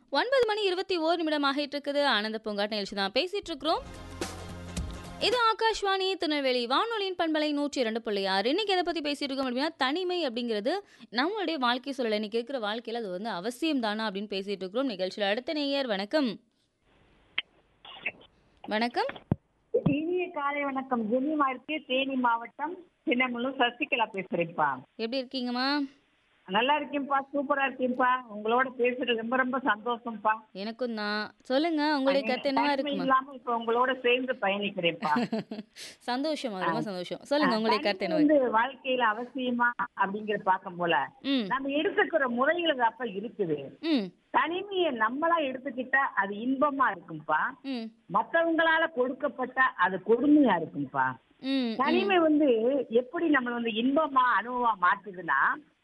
ஒன்பது மணி இருபத்தி ஓர் நிமிடம் ஆகிட்டு இருக்குது ஆனந்த பூங்காட் நிகழ்ச்சி தான் பேசிட்டு இருக்கிறோம் இது ஆகாஷ்வாணி திருநெல்வேலி வானொலியின் பண்பலை நூற்றி இரண்டு புள்ளி ஆறு இன்னைக்கு எதை பத்தி பேசிட்டு இருக்கோம் அப்படின்னா தனிமை அப்படிங்கிறது நம்மளுடைய வாழ்க்கை சூழல் இன்னைக்கு இருக்கிற வாழ்க்கையில அது வந்து அவசியம் தானா அப்படின்னு பேசிட்டு இருக்கிறோம் நிகழ்ச்சியில் அடுத்த நேயர் வணக்கம் வணக்கம் இனிய காலை வணக்கம் ஜெனிமா இருக்கு தேனி மாவட்டம் சின்னமலூர் சசிகலா பேசுறேன்ப்பா எப்படி இருக்கீங்கம்மா நல்லா இருக்கேன்ப்பா சூப்பரா இருக்கேன்ப்பா உங்களோட பேசுறது ரொம்ப ரொம்ப சந்தோஷம்ப்பா எனக்கும் தான் சொல்லுங்க உங்களுடைய கருத்து என்னவா தனிமை இருக்குமா இல்லாம இப்ப உங்களோட சேர்ந்து பயணிக்கிறேன்ப்பா சந்தோஷம் அது ரொம்ப சந்தோஷம் சொல்லுங்க உங்களுடைய கருத்து தனிமை என்னவா வந்து வாழ்க்கையில அவசியமா அப்படிங்கிற பார்க்கும் போல ம் நம்ம எடுத்துக்கிற முறைகள் அப்ப இருக்குது ம் தனிமையை நம்மளா எடுத்துக்கிட்டா அது இன்பமா இருக்கும்பா ம் மத்தவங்களால கொடுக்கப்பட்டா அது கொடுமையா இருக்கும்பா ம் தனிமை வந்து எப்படி நம்மள வந்து இன்பமா அனுபவமா மாத்துதுன்னா